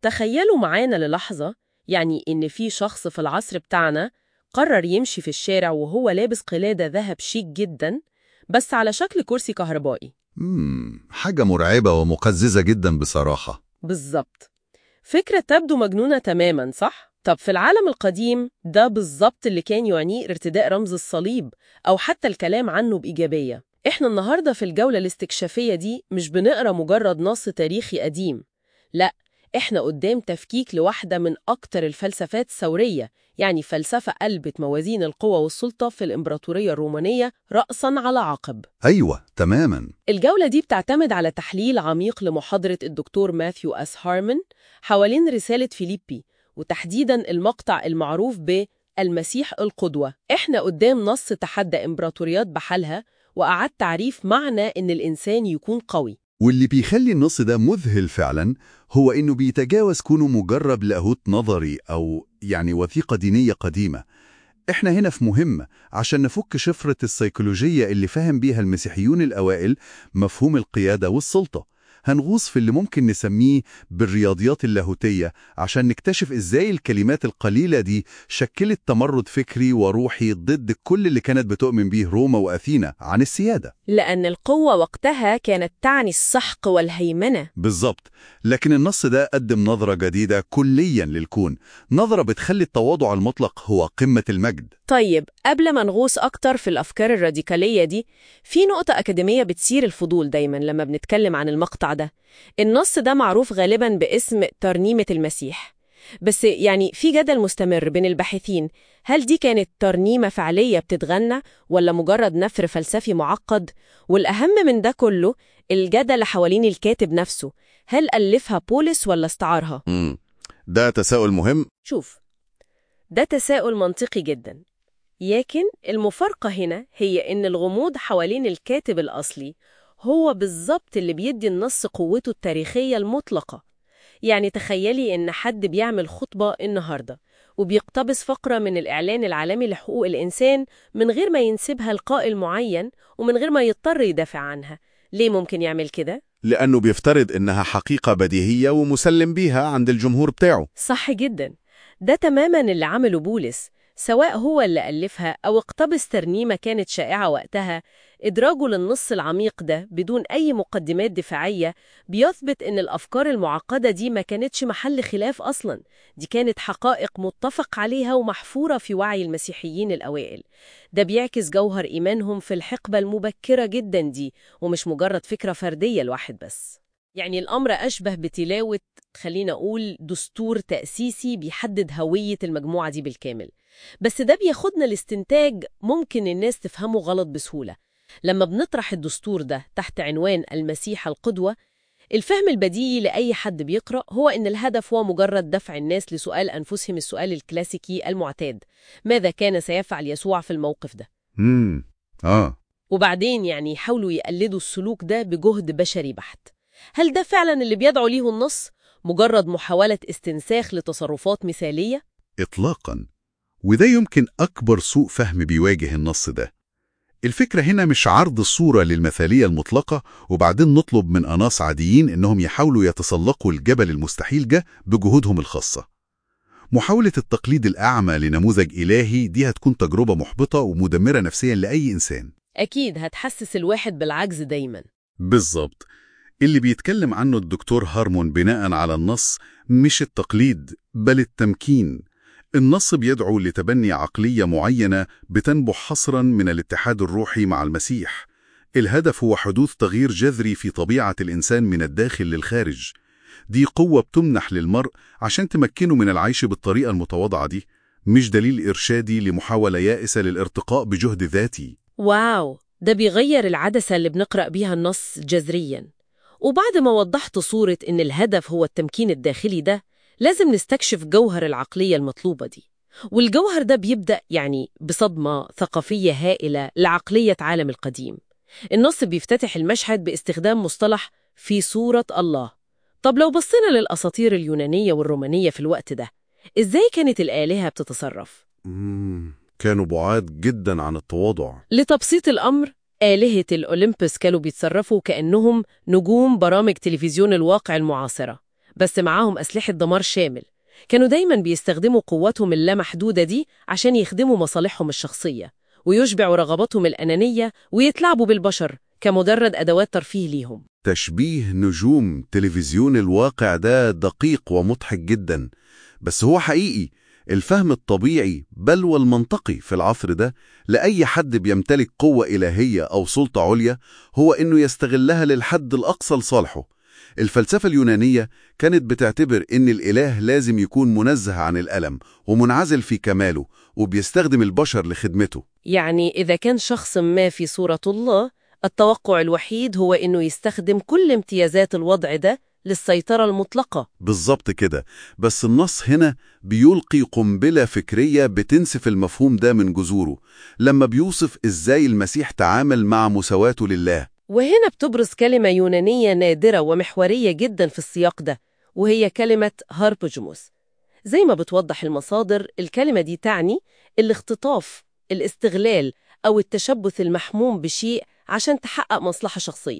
تخيلوا معانا للحظة يعني إن في شخص في العصر بتاعنا قرر يمشي في الشارع وهو لابس قلادة ذهب شيك جدا بس على شكل كرسي كهربائي مم. حاجة مرعبة ومقززة جدا بصراحة بالظبط فكرة تبدو مجنونة تماما صح؟ طب في العالم القديم ده بالظبط اللي كان يعنيه ارتداء رمز الصليب أو حتى الكلام عنه بإيجابية إحنا النهاردة في الجولة الاستكشافية دي مش بنقرأ مجرد نص تاريخي قديم لا إحنا قدام تفكيك لواحدة من أكتر الفلسفات الثورية يعني فلسفة قلبت موازين القوة والسلطة في الإمبراطورية الرومانية رأساً على عقب أيوة تماما الجولة دي بتعتمد على تحليل عميق لمحاضرة الدكتور ماثيو أس هارمن حوالين رسالة فيليبي وتحديداً المقطع المعروف ب المسيح القدوة إحنا قدام نص تحدى إمبراطوريات بحالها وأعاد تعريف معنى إن الإنسان يكون قوي واللي بيخلي النص ده مذهل فعلا هو إنه بيتجاوز كونه مجرد لاهوت نظري أو يعني وثيقة دينية قديمة إحنا هنا في مهمة عشان نفك شفرة السيكولوجية اللي فهم بيها المسيحيون الأوائل مفهوم القيادة والسلطة هنغوص في اللي ممكن نسميه بالرياضيات اللاهوتية عشان نكتشف إزاي الكلمات القليلة دي شكلت تمرد فكري وروحي ضد كل اللي كانت بتؤمن بيه روما وأثينا عن السيادة لأن القوة وقتها كانت تعني السحق والهيمنة بالظبط لكن النص ده قدم نظرة جديدة كليا للكون نظرة بتخلي التواضع المطلق هو قمة المجد طيب قبل ما نغوص أكتر في الأفكار الراديكالية دي في نقطة أكاديمية بتثير الفضول دايما لما بنتكلم عن المقطع ده النص ده معروف غالبا باسم ترنيمة المسيح بس يعني في جدل مستمر بين الباحثين هل دي كانت ترنيمة فعلية بتتغنى ولا مجرد نثر فلسفي معقد والأهم من ده كله الجدل حوالين الكاتب نفسه هل ألفها بولس ولا استعارها؟ مم. ده تساؤل مهم شوف ده تساؤل منطقي جدا لكن المفارقة هنا هي إن الغموض حوالين الكاتب الأصلي هو بالظبط اللي بيدي النص قوته التاريخية المطلقة يعني تخيلي إن حد بيعمل خطبة النهاردة وبيقتبس فقرة من الإعلان العالمي لحقوق الإنسان من غير ما ينسبها لقائل معين ومن غير ما يضطر يدافع عنها ليه ممكن يعمل كده؟ لأنه بيفترض إنها حقيقة بديهية ومسلم بيها عند الجمهور بتاعه صح جدا ده تماما اللي عمله بولس سواء هو اللي ألفها أو اقتبس ترنيمة كانت شائعة وقتها إدراجه للنص العميق ده بدون أي مقدمات دفاعية بيثبت إن الأفكار المعقدة دي ما كانتش محل خلاف أصلا دي كانت حقائق متفق عليها ومحفورة في وعي المسيحيين الأوائل ده بيعكس جوهر إيمانهم في الحقبة المبكرة جدا دي ومش مجرد فكرة فردية لواحد بس يعني الأمر أشبه بتلاوة خلينا أقول دستور تأسيسي بيحدد هوية المجموعة دي بالكامل بس ده بياخدنا لاستنتاج ممكن الناس تفهمه غلط بسهولة لما بنطرح الدستور ده تحت عنوان المسيح القدوة الفهم البديهي لأي حد بيقرأ هو إن الهدف هو مجرد دفع الناس لسؤال أنفسهم السؤال الكلاسيكي المعتاد ماذا كان سيفعل يسوع في الموقف ده؟ مم. آه وبعدين يعني يحاولوا يقلدوا السلوك ده بجهد بشري بحت هل ده فعلا اللي بيدعو ليه النص؟ مجرد محاولة استنساخ لتصرفات مثالية؟ إطلاقا وده يمكن أكبر سوء فهم بيواجه النص ده الفكرة هنا مش عرض الصورة للمثالية المطلقة وبعدين نطلب من أناس عاديين إنهم يحاولوا يتسلقوا الجبل المستحيل ده بجهودهم الخاصة محاولة التقليد الأعمى لنموذج إلهي دي هتكون تجربة محبطة ومدمرة نفسيا لأي إنسان أكيد هتحسس الواحد بالعجز دايما بالظبط اللي بيتكلم عنه الدكتور هارمون بناء على النص مش التقليد بل التمكين النص بيدعو لتبني عقلية معينة بتنبع حصرا من الاتحاد الروحي مع المسيح الهدف هو حدوث تغيير جذري في طبيعة الإنسان من الداخل للخارج دي قوة بتمنح للمرء عشان تمكنه من العيش بالطريقة المتواضعة دي مش دليل إرشادي لمحاولة يائسة للارتقاء بجهد ذاتي واو ده بيغير العدسة اللي بنقرأ بيها النص جذريا وبعد ما وضحت صورة إن الهدف هو التمكين الداخلي ده لازم نستكشف جوهر العقلية المطلوبة دي والجوهر ده بيبدأ يعني بصدمة ثقافية هائلة لعقلية عالم القديم النص بيفتتح المشهد باستخدام مصطلح في صورة الله طب لو بصينا للأساطير اليونانية والرومانية في الوقت ده إزاي كانت الآلهة بتتصرف؟ مم. كانوا بعاد جدا عن التواضع لتبسيط الأمر آلهة الأولمبس كانوا بيتصرفوا كأنهم نجوم برامج تلفزيون الواقع المعاصرة بس معاهم أسلحة دمار شامل كانوا دايما بيستخدموا قوتهم اللامحدودة دي عشان يخدموا مصالحهم الشخصية ويشبعوا رغباتهم الأنانية ويتلاعبوا بالبشر كمجرد أدوات ترفيه ليهم تشبيه نجوم تلفزيون الواقع ده دقيق ومضحك جدا بس هو حقيقي الفهم الطبيعي بل والمنطقي في العصر ده لأي حد بيمتلك قوة إلهية أو سلطة عليا هو إنه يستغلها للحد الأقصى لصالحه الفلسفة اليونانية كانت بتعتبر إن الإله لازم يكون منزه عن الألم ومنعزل في كماله وبيستخدم البشر لخدمته يعني إذا كان شخص ما في صورة الله التوقع الوحيد هو إنه يستخدم كل امتيازات الوضع ده للسيطرة المطلقة بالظبط كده بس النص هنا بيلقي قنبلة فكرية بتنسف المفهوم ده من جذوره لما بيوصف إزاي المسيح تعامل مع مساواته لله وهنا بتبرز كلمة يونانية نادرة ومحورية جدا في السياق ده وهي كلمة هاربوجموس زي ما بتوضح المصادر الكلمة دي تعني الاختطاف الاستغلال أو التشبث المحموم بشيء عشان تحقق مصلحة شخصية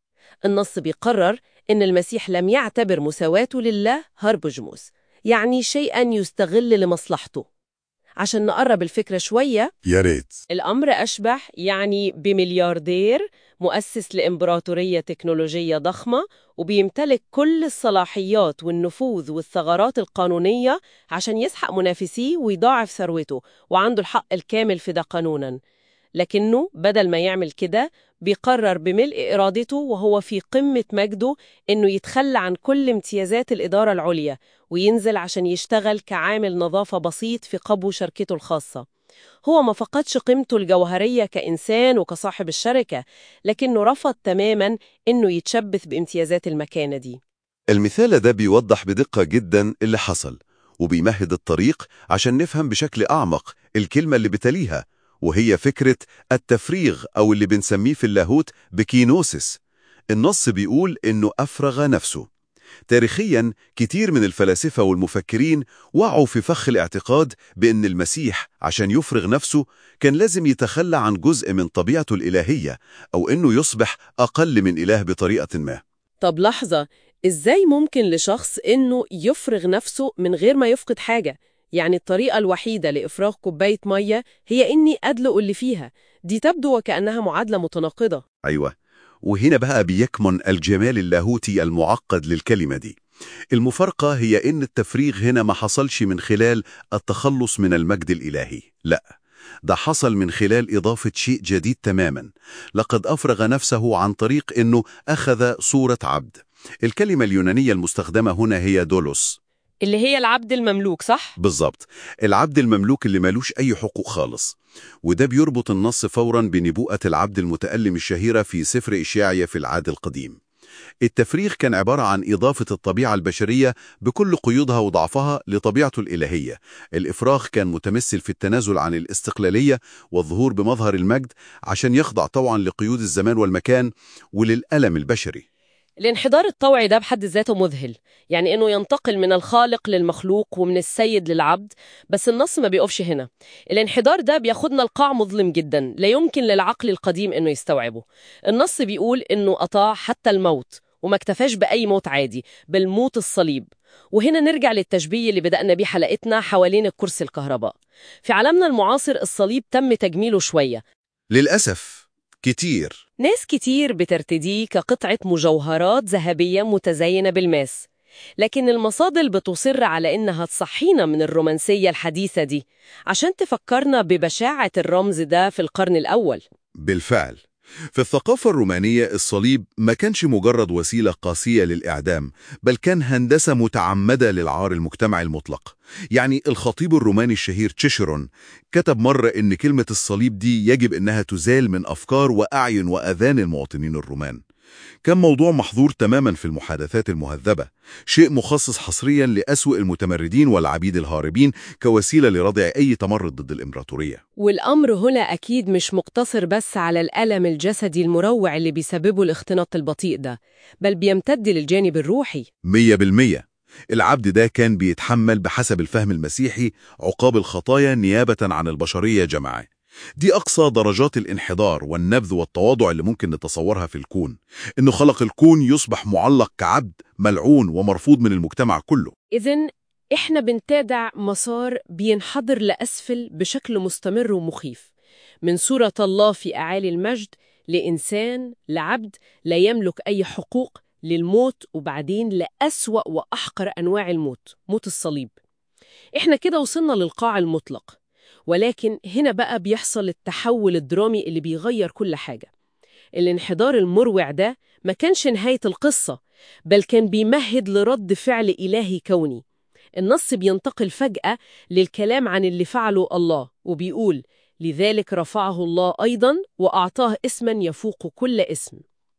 النص بيقرر إن المسيح لم يعتبر مساواته لله هاربوجموس يعني شيئا يستغل لمصلحته عشان نقرب الفكرة شوية يا ريت الأمر أشبه يعني بملياردير مؤسس لإمبراطورية تكنولوجية ضخمة وبيمتلك كل الصلاحيات والنفوذ والثغرات القانونية عشان يسحق منافسيه ويضاعف ثروته وعنده الحق الكامل في ده قانوناً لكنه بدل ما يعمل كده بيقرر بملء إرادته وهو في قمة مجده إنه يتخلى عن كل امتيازات الإدارة العليا وينزل عشان يشتغل كعامل نظافة بسيط في قبو شركته الخاصة هو ما فقدش قيمته الجوهرية كإنسان وكصاحب الشركة لكنه رفض تماماً إنه يتشبث بامتيازات المكانة دي المثال ده بيوضح بدقة جدا اللي حصل وبيمهد الطريق عشان نفهم بشكل أعمق الكلمة اللي بتليها وهي فكرة التفريغ أو اللي بنسميه في اللاهوت بكينوسيس النص بيقول إنه أفرغ نفسه تاريخيا كتير من الفلاسفة والمفكرين وقعوا في فخ الاعتقاد بأن المسيح عشان يفرغ نفسه كان لازم يتخلى عن جزء من طبيعته الإلهية أو أنه يصبح أقل من إله بطريقة ما طب لحظة إزاي ممكن لشخص إنه يفرغ نفسه من غير ما يفقد حاجة؟ يعني الطريقة الوحيدة لإفراغ كوباية مية هي إني أدلق اللي فيها دي تبدو وكأنها معادلة متناقضة أيوة وهنا بقى بيكمن الجمال اللاهوتي المعقد للكلمة دي المفارقة هي إن التفريغ هنا ما حصلش من خلال التخلص من المجد الإلهي لا ده حصل من خلال إضافة شيء جديد تماما لقد أفرغ نفسه عن طريق إنه أخذ صورة عبد الكلمة اليونانية المستخدمة هنا هي دولوس اللي هي العبد المملوك صح؟ بالظبط العبد المملوك اللي مالوش أي حقوق خالص وده بيربط النص فورا بنبوءة العبد المتألم الشهيرة في سفر إشعيا في العهد القديم التفريغ كان عبارة عن إضافة الطبيعة البشرية بكل قيودها وضعفها لطبيعته الإلهية الإفراغ كان متمثل في التنازل عن الاستقلالية والظهور بمظهر المجد عشان يخضع طوعا لقيود الزمان والمكان وللألم البشري الانحدار الطوعي ده بحد ذاته مذهل يعني انه ينتقل من الخالق للمخلوق ومن السيد للعبد بس النص ما بيقفش هنا الانحدار ده بياخدنا لقاع مظلم جدا لا يمكن للعقل القديم انه يستوعبه النص بيقول انه أطاع حتى الموت وما اكتفاش بأي موت عادي بالموت الصليب وهنا نرجع للتشبيه اللي بدأنا بيه حلقتنا حوالين الكرسي الكهرباء في عالمنا المعاصر الصليب تم تجميله شوية للأسف كتير ناس كتير بترتديه كقطعة مجوهرات ذهبية متزينة بالماس لكن المصادر بتصر على إنها تصحينا من الرومانسية الحديثة دي عشان تفكرنا ببشاعة الرمز ده في القرن الأول بالفعل في الثقافة الرومانية الصليب ما كانش مجرد وسيلة قاسية للإعدام بل كان هندسة متعمدة للعار المجتمعي المطلق يعني الخطيب الروماني الشهير تشيشرون كتب مرة إن كلمة الصليب دي يجب إنها تزال من أفكار وأعين وأذان المواطنين الرومان كان موضوع محظور تماما في المحادثات المهذبة شيء مخصص حصريا لأسوأ المتمردين والعبيد الهاربين كوسيلة لردع أي تمرد ضد الإمبراطورية والأمر هنا أكيد مش مقتصر بس على الألم الجسدي المروع اللي بيسببه الاختناق البطيء ده بل بيمتد للجانب الروحي مية بالمية العبد ده كان بيتحمل بحسب الفهم المسيحي عقاب الخطايا نيابة عن البشرية جماعة دي أقصى درجات الانحدار والنبذ والتواضع اللي ممكن نتصورها في الكون إنه خلق الكون يصبح معلق كعبد ملعون ومرفوض من المجتمع كله إذا إحنا بنتابع مسار بينحدر لأسفل بشكل مستمر ومخيف من صورة الله في أعالي المجد لإنسان لعبد لا يملك أي حقوق للموت وبعدين لأسوأ وأحقر أنواع الموت موت الصليب إحنا كده وصلنا للقاع المطلق ولكن هنا بقى بيحصل التحول الدرامي اللي بيغير كل حاجة الانحدار المروع ده ما كانش نهاية القصة بل كان بيمهد لرد فعل إلهي كوني النص بينتقل فجأة للكلام عن اللي فعله الله وبيقول لذلك رفعه الله أيضا وأعطاه اسما يفوق كل اسم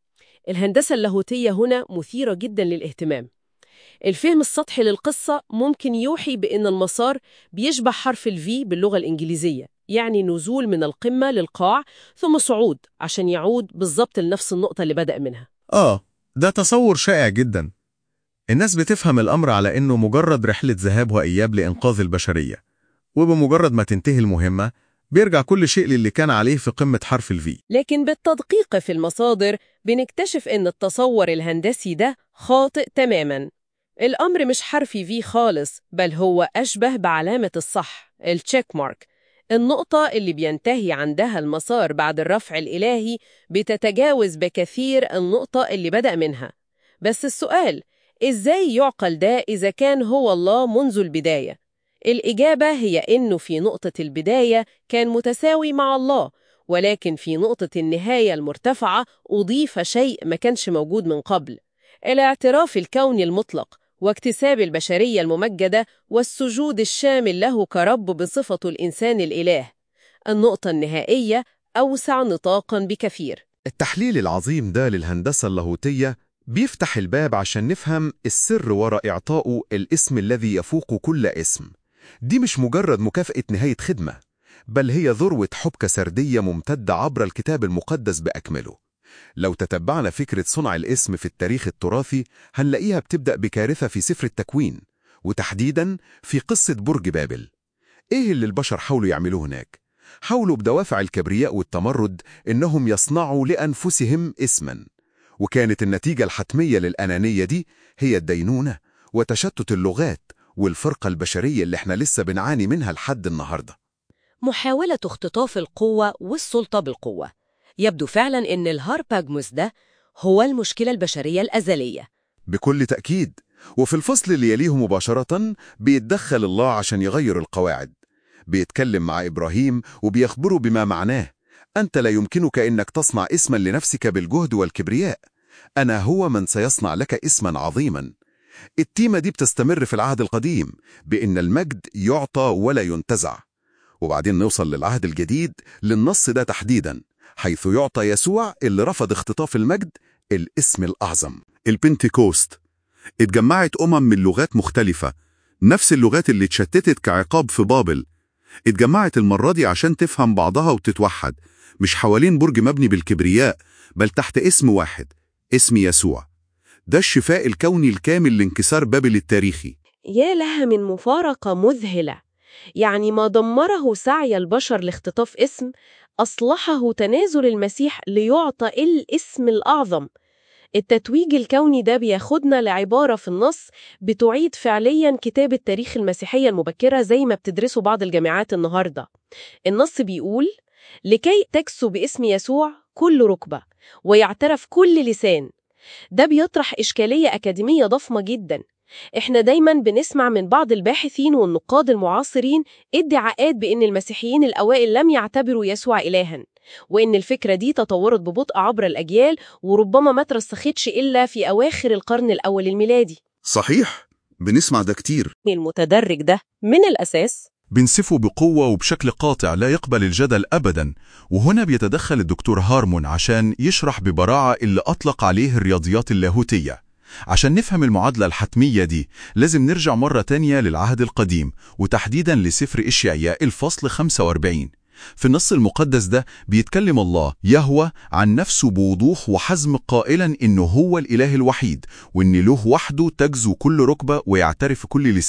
الهندسة اللاهوتية هنا مثيرة جدا للاهتمام الفهم السطحي للقصة ممكن يوحي بأن المسار بيشبه حرف الفي باللغة الإنجليزية يعني نزول من القمة للقاع ثم صعود عشان يعود بالضبط لنفس النقطة اللي بدأ منها آه ده تصور شائع جدا الناس بتفهم الأمر على إنه مجرد رحلة ذهاب وإياب لإنقاذ البشرية وبمجرد ما تنتهي المهمة بيرجع كل شيء للي كان عليه في قمة حرف الفي لكن بالتدقيق في المصادر بنكتشف أن التصور الهندسي ده خاطئ تماماً الأمر مش حرفي في خالص بل هو أشبه بعلامة الصح التشيك مارك النقطة اللي بينتهي عندها المسار بعد الرفع الإلهي بتتجاوز بكثير النقطة اللي بدأ منها بس السؤال إزاي يعقل ده إذا كان هو الله منذ البداية؟ الإجابة هي إنه في نقطة البداية كان متساوي مع الله ولكن في نقطة النهاية المرتفعة أضيف شيء ما كانش موجود من قبل الاعتراف الكوني المطلق واكتساب البشرية الممجدة والسجود الشامل له كرب بصفة الإنسان الإله النقطة النهائية أوسع نطاقا بكثير التحليل العظيم ده للهندسة اللاهوتية بيفتح الباب عشان نفهم السر وراء إعطائه الاسم الذي يفوق كل اسم دي مش مجرد مكافأة نهاية خدمة بل هي ذروة حبكة سردية ممتدة عبر الكتاب المقدس بأكمله لو تتبعنا فكرة صنع الاسم في التاريخ التراثي هنلاقيها بتبدأ بكارثة في سفر التكوين وتحديدا في قصة برج بابل إيه اللي البشر حاولوا يعملوه هناك؟ حاولوا بدوافع الكبرياء والتمرد إنهم يصنعوا لأنفسهم اسما وكانت النتيجة الحتمية للأنانية دي هي الدينونة وتشتت اللغات والفرقة البشرية اللي احنا لسه بنعاني منها لحد النهاردة محاولة اختطاف القوة والسلطة بالقوة يبدو فعلا أن الهارباجموس ده هو المشكلة البشرية الأزلية بكل تأكيد وفي الفصل اللي يليه مباشرة بيتدخل الله عشان يغير القواعد بيتكلم مع إبراهيم وبيخبره بما معناه أنت لا يمكنك إنك تصنع اسما لنفسك بالجهد والكبرياء أنا هو من سيصنع لك اسما عظيما التيمة دي بتستمر في العهد القديم بإن المجد يعطى ولا ينتزع وبعدين نوصل للعهد الجديد للنص ده تحديدا حيث يعطى يسوع اللي رفض اختطاف المجد الاسم الأعظم البنتيكوست اتجمعت أمم من لغات مختلفة نفس اللغات اللي اتشتتت كعقاب في بابل اتجمعت المرة دي عشان تفهم بعضها وتتوحد مش حوالين برج مبني بالكبرياء بل تحت اسم واحد اسم يسوع ده الشفاء الكوني الكامل لانكسار بابل التاريخي يا لها من مفارقة مذهلة يعني ما دمره سعي البشر لاختطاف اسم أصلحه تنازل المسيح ليعطى الاسم الأعظم التتويج الكوني ده بياخدنا لعبارة في النص بتعيد فعليا كتابة تاريخ المسيحية المبكرة زي ما بتدرسه بعض الجامعات النهاردة النص بيقول لكي تكسو باسم يسوع كل ركبة ويعترف كل لسان ده بيطرح إشكالية أكاديمية ضخمة جدا إحنا دايما بنسمع من بعض الباحثين والنقاد المعاصرين ادعاءات بأن المسيحيين الأوائل لم يعتبروا يسوع إلها وإن الفكرة دي تطورت ببطء عبر الأجيال وربما ما ترسختش إلا في أواخر القرن الأول الميلادي صحيح بنسمع ده كتير المتدرج ده من الأساس بنسفه بقوة وبشكل قاطع لا يقبل الجدل أبدا وهنا بيتدخل الدكتور هارمون عشان يشرح ببراعة اللي أطلق عليه الرياضيات اللاهوتية عشان نفهم المعادلة الحتمية دي لازم نرجع مرة تانية للعهد القديم وتحديدا لسفر إشعياء الفصل 45 في النص المقدس ده بيتكلم الله يهوى عن نفسه بوضوح وحزم قائلا إنه هو الإله الوحيد وإن له وحده تجزو كل ركبة ويعترف كل لسان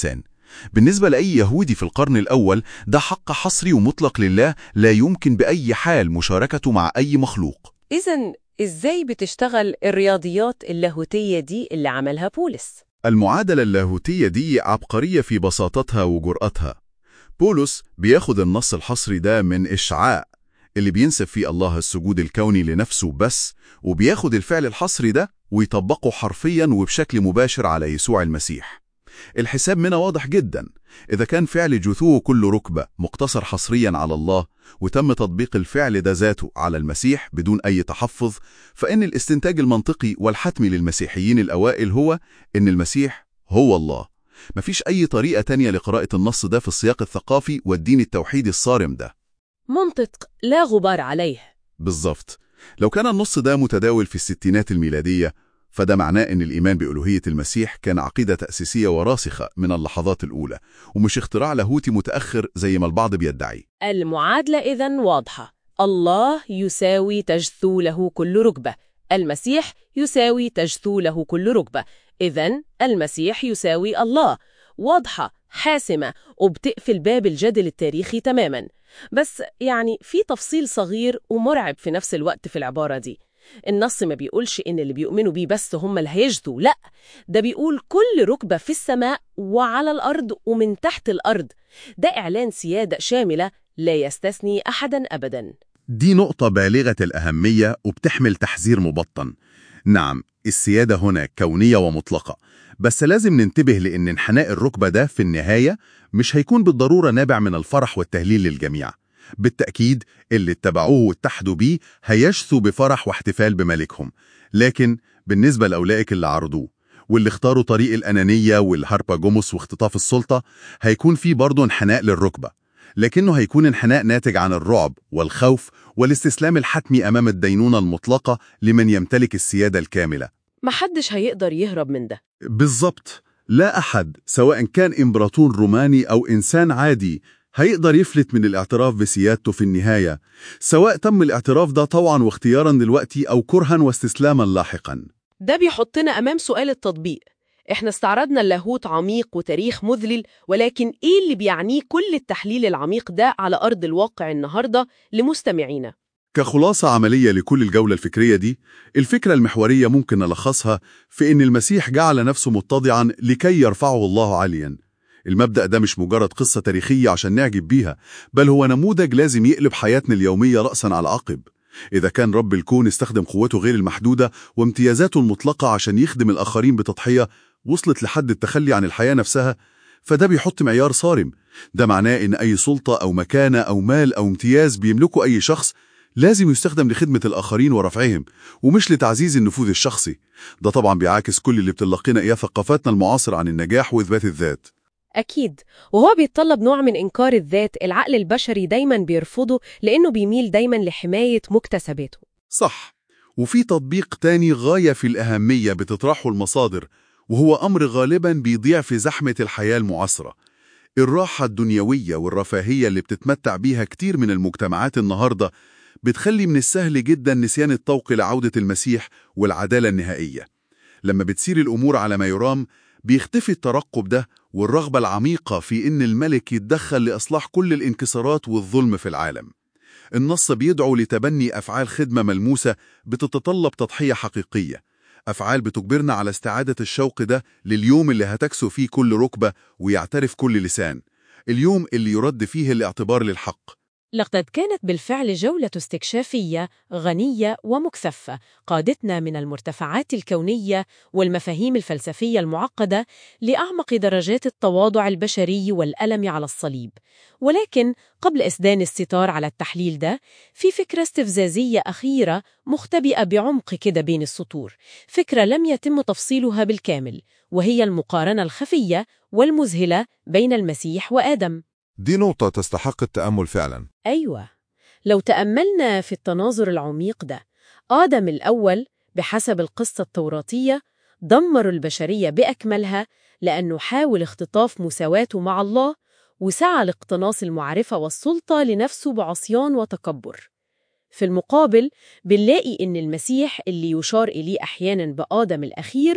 بالنسبة لأي يهودي في القرن الأول ده حق حصري ومطلق لله لا يمكن بأي حال مشاركته مع أي مخلوق إذا إزاي بتشتغل الرياضيات اللاهوتية دي اللي عملها بولس؟ المعادلة اللاهوتية دي عبقرية في بساطتها وجرأتها بولس بياخد النص الحصري ده من إشعاء اللي بينسب فيه الله السجود الكوني لنفسه بس وبياخد الفعل الحصري ده ويطبقه حرفيا وبشكل مباشر على يسوع المسيح الحساب منه واضح جدا إذا كان فعل جثوه كل ركبة مقتصر حصريا على الله وتم تطبيق الفعل ده ذاته على المسيح بدون أي تحفظ فإن الاستنتاج المنطقي والحتمي للمسيحيين الأوائل هو إن المسيح هو الله مفيش أي طريقة تانية لقراءة النص ده في السياق الثقافي والدين التوحيدي الصارم ده منطق لا غبار عليه بالظبط لو كان النص ده متداول في الستينات الميلادية فده معناه إن الإيمان بألوهية المسيح كان عقيدة تأسيسية وراسخة من اللحظات الأولى ومش اختراع لاهوتي متأخر زي ما البعض بيدعي المعادلة إذا واضحة الله يساوي تجثو له كل ركبة المسيح يساوي تجثو له كل ركبة إذا المسيح يساوي الله واضحة حاسمة وبتقفل باب الجدل التاريخي تماما بس يعني في تفصيل صغير ومرعب في نفس الوقت في العبارة دي النص ما بيقولش إن اللي بيؤمنوا بيه بس هم اللي هيجدوا لا ده بيقول كل ركبة في السماء وعلى الأرض ومن تحت الأرض ده إعلان سيادة شاملة لا يستثني أحدا أبدا دي نقطة بالغة الأهمية وبتحمل تحذير مبطن نعم السيادة هنا كونية ومطلقة بس لازم ننتبه لأن انحناء الركبة ده في النهاية مش هيكون بالضرورة نابع من الفرح والتهليل للجميع بالتأكيد اللي اتبعوه واتحدوا بيه هيشثوا بفرح واحتفال بملكهم لكن بالنسبة لأولئك اللي عرضوه واللي اختاروا طريق الأنانية والهارباجوموس واختطاف السلطة هيكون في برضه انحناء للركبة لكنه هيكون انحناء ناتج عن الرعب والخوف والاستسلام الحتمي أمام الدينونة المطلقة لمن يمتلك السيادة الكاملة محدش هيقدر يهرب من ده بالظبط لا أحد سواء كان إمبراطور روماني أو إنسان عادي هيقدر يفلت من الاعتراف بسيادته في النهاية سواء تم الاعتراف ده طوعا واختيارا دلوقتي أو كرها واستسلاما لاحقا ده بيحطنا أمام سؤال التطبيق إحنا استعرضنا اللاهوت عميق وتاريخ مذلل ولكن إيه اللي بيعنيه كل التحليل العميق ده على أرض الواقع النهاردة لمستمعينا؟ كخلاصة عملية لكل الجولة الفكرية دي الفكرة المحورية ممكن نلخصها في إن المسيح جعل نفسه متضعا لكي يرفعه الله عاليا المبدأ ده مش مجرد قصة تاريخية عشان نعجب بيها بل هو نموذج لازم يقلب حياتنا اليومية رأسا على عقب إذا كان رب الكون استخدم قوته غير المحدودة وامتيازاته المطلقة عشان يخدم الآخرين بتضحية وصلت لحد التخلي عن الحياة نفسها فده بيحط معيار صارم ده معناه إن أي سلطة أو مكانة أو مال أو امتياز بيملكه أي شخص لازم يستخدم لخدمة الآخرين ورفعهم ومش لتعزيز النفوذ الشخصي ده طبعا بيعاكس كل اللي بتلقينا إياه ثقافتنا المعاصرة عن النجاح وإثبات الذات أكيد وهو بيتطلب نوع من إنكار الذات العقل البشري دايما بيرفضه لأنه بيميل دايما لحماية مكتسباته صح وفي تطبيق تاني غاية في الأهمية بتطرحه المصادر وهو أمر غالبا بيضيع في زحمة الحياة المعاصرة الراحة الدنيوية والرفاهية اللي بتتمتع بيها كتير من المجتمعات النهاردة بتخلي من السهل جدا نسيان الطوق لعودة المسيح والعدالة النهائية لما بتسير الأمور على ما يرام بيختفي الترقب ده والرغبة العميقة في إن الملك يتدخل لإصلاح كل الانكسارات والظلم في العالم النص بيدعو لتبني أفعال خدمة ملموسة بتتطلب تضحية حقيقية أفعال بتجبرنا على استعادة الشوق ده لليوم اللي هتكسو فيه كل ركبة ويعترف كل لسان اليوم اللي يرد فيه الاعتبار للحق لقد كانت بالفعل جولة استكشافية غنية ومكثفة قادتنا من المرتفعات الكونية والمفاهيم الفلسفية المعقدة لأعمق درجات التواضع البشري والألم على الصليب ولكن قبل إسدان الستار على التحليل ده في فكرة استفزازية أخيرة مختبئة بعمق كده بين السطور فكرة لم يتم تفصيلها بالكامل وهي المقارنة الخفية والمذهلة بين المسيح وآدم دي نقطة تستحق التأمل فعلا أيوة لو تأملنا في التناظر العميق ده آدم الأول بحسب القصة التوراتية دمر البشرية بأكملها لأنه حاول اختطاف مساواته مع الله وسعى لاقتناص المعرفة والسلطة لنفسه بعصيان وتكبر في المقابل بنلاقي إن المسيح اللي يشار إليه أحياناً بآدم الأخير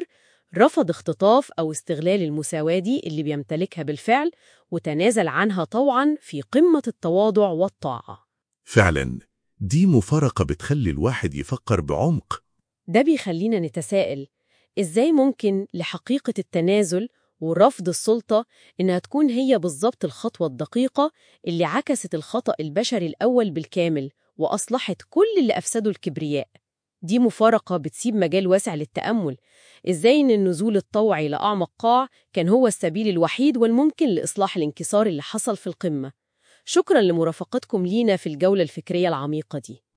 رفض اختطاف أو استغلال المساواة دي اللي بيمتلكها بالفعل وتنازل عنها طوعا في قمة التواضع والطاعة فعلا دي مفارقة بتخلي الواحد يفكر بعمق ده بيخلينا نتساءل إزاي ممكن لحقيقة التنازل ورفض السلطة إنها تكون هي بالظبط الخطوة الدقيقة اللي عكست الخطأ البشري الأول بالكامل وأصلحت كل اللي أفسده الكبرياء دي مفارقة بتسيب مجال واسع للتأمل إزاي إن النزول الطوعي لأعمق قاع كان هو السبيل الوحيد والممكن لإصلاح الانكسار اللي حصل في القمة شكرا لمرافقتكم لينا في الجولة الفكرية العميقة دي